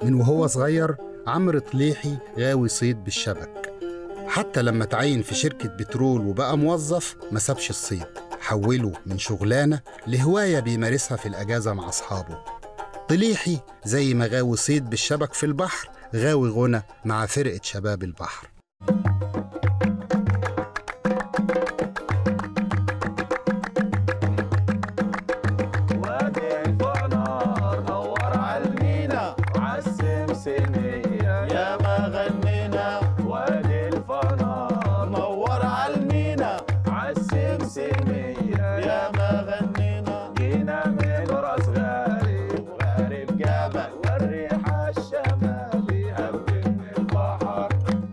من وهو صغير عمرو طليحي غاوي صيد بالشبك حتى لما تعين في شركة بترول وبقى موظف ما سابش الصيد حوله من شغلانة لهواية بيمارسها في الأجازة مع أصحابه طليحي زي ما غاوي صيد بالشبك في البحر غاوي غنى مع فرقة شباب البحر وادي الفنار نور عالمينا عالسمسمية يا ما غنينا وادي الفنار نور عالمينا عالسمسمية يا ما غنينا جينا من راس غارب وغارب جبل والريحة الشمالي هبت من البحر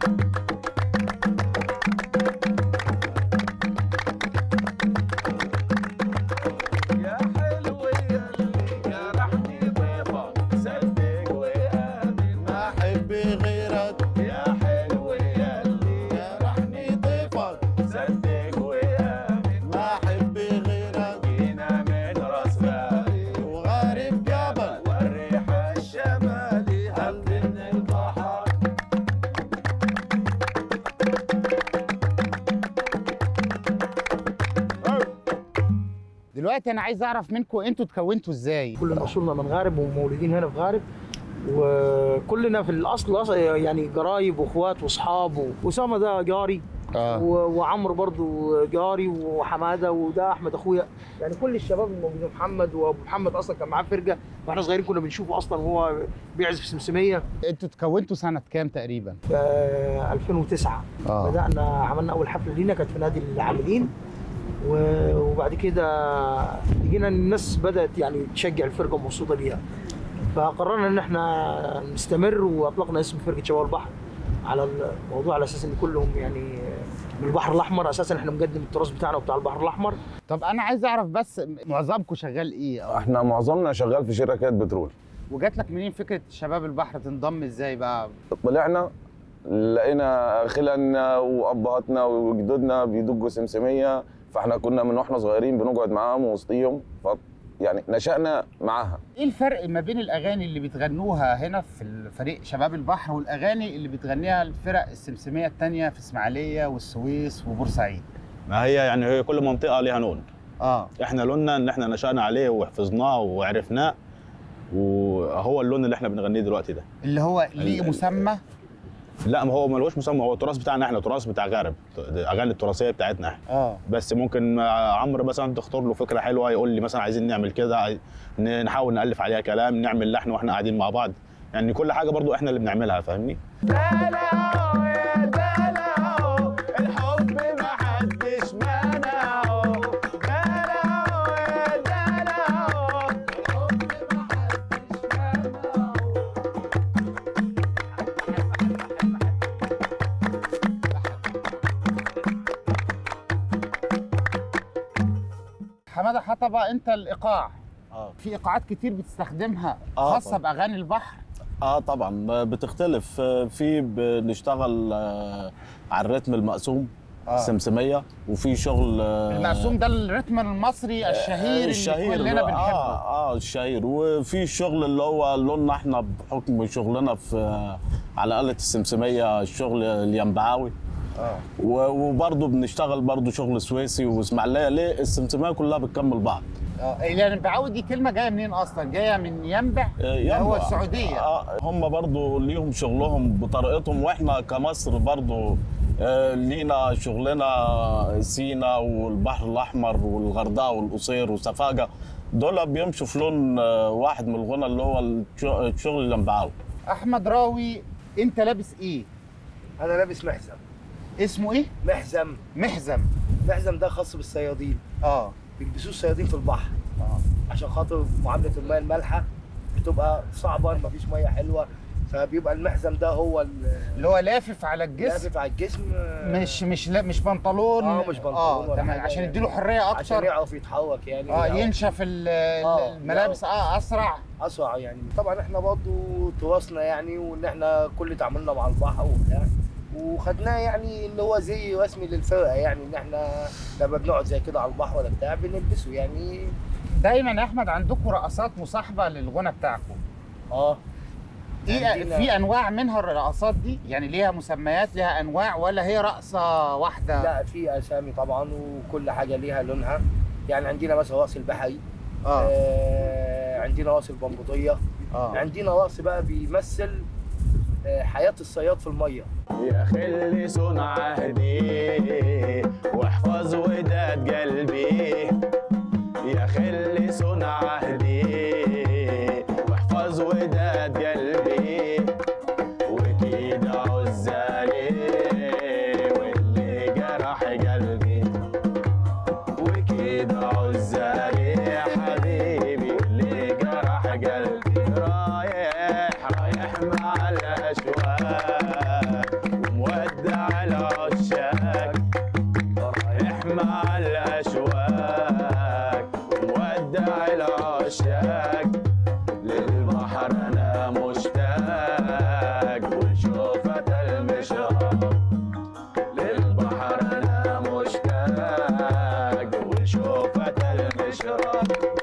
يا حلو ياللي جرحني ضيفك صدق وآمن ما أحب غيرك يا حلو ياللي جرحني ضيفك صدق وآمن ما أحب غيرك جينا من راس غارب وغارب جبل والريحة الشمالي هل من البحر دلوقتي انا عايز اعرف منكم انتوا اتكونتوا ازاي كلنا اصولنا من غارب ومولودين هنا في غارب وكلنا في الاصل أص- يعني قرايب واخوات واصحاب و- واسامه ده جاري اه و- وعمرو برضو جاري وحماده وده احمد اخويا يعني كل الشباب الموجودين محمد وابو محمد اصلا كان معاه فرقه واحنا صغيرين كنا بنشوفه اصلا وهو بيعزف سمسميه انتوا اتكونتوا سنه كام تقريبا في 2009 اه بدانا عملنا اول حفله لينا كانت في نادي العاملين و- وبعد كده لقينا إن الناس بدات يعني تشجع الفرقه ومبسوطه بيها فقررنا ان احنا نستمر واطلقنا اسم فرقه شباب البحر على الموضوع على اساس ان كلهم يعني من البحر الاحمر اساسا احنا مقدم التراث بتاعنا وبتاع البحر الاحمر طب انا عايز اعرف بس معظمكم شغال ايه أو احنا معظمنا شغال في شركات بترول وجات لك منين فكره شباب البحر تنضم ازاي بقى طلعنا لقينا خلالنا وابهاتنا وجدودنا بيدقوا سمسميه فاحنا كنا من واحنا صغيرين بنقعد معاهم وسطيهم ف يعني نشأنا معاها ايه الفرق ما بين الاغاني اللي بتغنوها هنا في الفريق شباب البحر والاغاني اللي بتغنيها الفرق السمسميه التانية في اسماعيليه والسويس وبورسعيد ما هي يعني هي كل منطقه ليها لون اه احنا لوننا ان احنا نشأنا عليه وحفظناه وعرفناه وهو اللون اللي احنا بنغنيه دلوقتي ده اللي هو ليه ال- مسمى لا ما هو ملوش مسمى هو التراث بتاعنا احنا تراث بتاع غارب الاغاني التراثيه بتاعتنا احنا اه بس ممكن عمرو مثلا تختار له فكره حلوه يقول لي مثلا عايزين نعمل كده عاي- ن- نحاول نالف عليها كلام نعمل لحن واحنا قاعدين مع بعض يعني كل حاجه برضو احنا اللي بنعملها فاهمني دلعوا يا دلعوا الحب محدش منعه دلعوا يا دلعوا الحب محدش منعه حماده حطبه انت الايقاع اه في ايقاعات كتير بتستخدمها آه خاصه طبعاً. باغاني البحر اه طبعا بتختلف آه، في بنشتغل آه، على الريتم المقسوم آه. سمسميه وفي شغل آه، المقسوم ده الريتم المصري الشهير, الشهير اللي كلنا آه بنحبه اه الشهير وفي الشغل اللي هو لوننا احنا بحكم شغلنا في آه، على آلة السمسمية الشغل الينبعاوي اه و- وبرضه بنشتغل برضه شغل سويسي واسماعيليه ليه السمسميه كلها بتكمل بعض اه يعني بعود دي كلمه جايه منين اصلا جايه من ينبع اللي هو ينبع. السعوديه آه هم برضو ليهم شغلهم بطريقتهم واحنا كمصر برضو آه لينا شغلنا سينا والبحر الاحمر والغردقه والقصير وسفاجه دول بيمشوا في لون آه واحد من الغنى اللي هو الش- الشغل اللي مبعاوي احمد راوي انت لابس ايه انا لابس محزم اسمه ايه محزم محزم محزم ده خاص بالصيادين اه بيلبسوه الصيادين في البحر اه عشان خاطر معامله المياه المالحه بتبقى صعبه مفيش ميه حلوه فبيبقى المحزم ده هو ال- اللي هو لافف على الجسم لافف على الجسم آه، مش مش لا مش بنطلون آه، مش بنطلون اه ولا تمام حاجة عشان يعني. يديله حريه عشان اكتر يعرف يتحرك يعني اه يعرف ينشف ال- آه، الملابس اه اسرع اسرع يعني طبعا احنا برضو تراثنا يعني وان احنا كل تعاملنا مع البحر وبتاع وخدناه يعني اللي هو زي رسمي للفرقه يعني ان احنا لما بنقعد زي كده على البحر ولا بتاع بنلبسه يعني دايما يا احمد عندكم رقصات مصاحبه للغنى بتاعكم اه ايه عندنا- في انواع منها الرقصات دي يعني ليها مسميات ليها انواع ولا هي رقصه واحده لا في اسامي طبعا وكل حاجه ليها لونها يعني عندنا مثلا راس البحري اه آه عندنا راس البنبوطيه اه عندنا راس بقى بيمثل آه حياه الصياد في الميه يا خلي صون عهدي واحفظ وداد قلبي يا خلي صون عهدي واحفظ وداد قلبي وكيد عزالي واللي جرح قلبي وكيد عزالي يا حبيبي اللي جرح قلبي رايح رايح مع الاشواق ومودع العشاق رايح مع الاشواق ومودع العشاق للبحر انا مشتاق ولشوفة المشرق للبحر انا مشتاق ولشوفة المشرق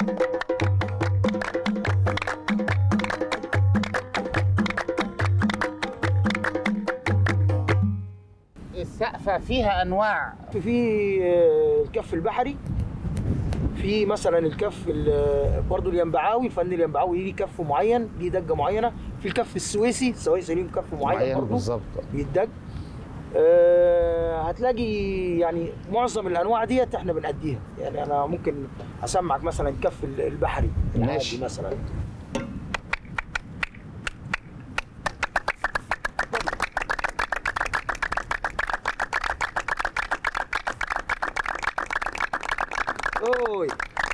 السقفه فيها انواع في في آه، الكف البحري في مثلا الكف ال- برضو الينبعاوي الفن الينبعاوي ليه كف معين ليه دقه معينه في الكف السويسي السويسي ليهم كف معين برضو بالظبط بيدق آه، هتلاقي يعني معظم الانواع ديت احنا بنأديها يعني انا ممكن اسمعك مثلا الكف ال- البحري العادي ماشي. مثلا اوي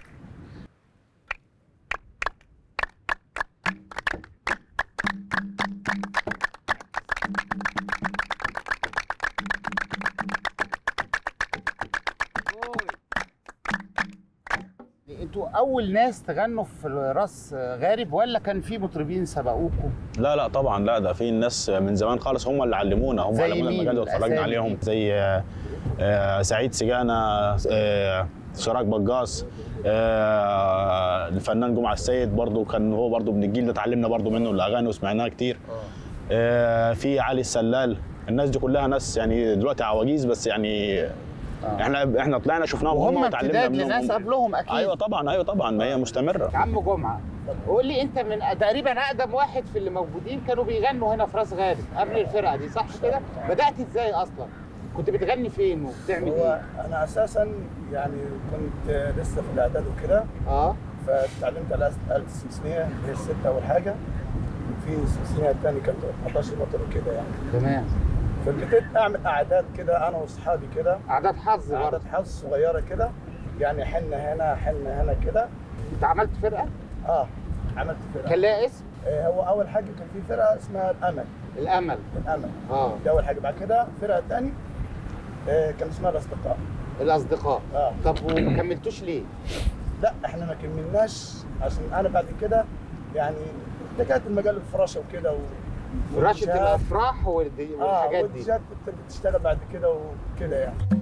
انتوا اول ناس تغنوا في راس غارب ولا كان في مطربين سبقوكم لا لا طبعا لا ده في ناس من زمان خالص هم اللي علمونا هم زي علمونا مين المجال ده واتفرجنا الأسامي عليهم دي؟ زي آه، آه، سعيد سجانة آه، شراك بجاص آه، الفنان جمعة السيد برضو كان هو برضو من الجيل ده اتعلمنا برضو منه الاغاني وسمعناها كتير آه، في علي السلال الناس دي كلها ناس يعني دلوقتي عواجيز بس يعني احنا احنا طلعنا شفناهم هم وهم وتعلمنا امتداد لناس منهم قبلهم اكيد ايوه طبعا ايوه طبعا ما هي مستمره يا عم جمعه قول لي انت من تقريبا اقدم واحد في اللي موجودين كانوا بيغنوا هنا في راس غارب قبل الفرقه دي صح كده؟ بدات ازاي اصلا؟ كنت بتغني فين وبتعمل هو ايه؟ انا اساسا يعني كنت لسه في الاعداد وكده اه فتعلمت على آلة السمسمية اللي هي الستة أول حاجة وفي السمسمية الثانية كانت 14 متر وكده يعني تمام فابتديت أعمل أعداد كده أنا وأصحابي كده اعداد حظ برضه أعداد حظ صغيرة كده يعني حنة هنا حنة هنا كده انت عملت فرقه؟ اه عملت فرقة كان لها اسم؟ آه هو أول حاجة كان في فرقة اسمها الأمل الامل الأمل اه دي أول حاجة بعد كده فرقة تاني آه كان اسمها الأصدقاء الاصدقاء اه طب وما كملتوش ليه؟ لا احنا ما كملناش عشان انا بعد كده يعني اتجهت المجال الفراشه وكده و... فراشة والجهاد. الافراح والدي- اه والحاجات دي والجهاد كنت بتشتغل بعد كده وكده يعني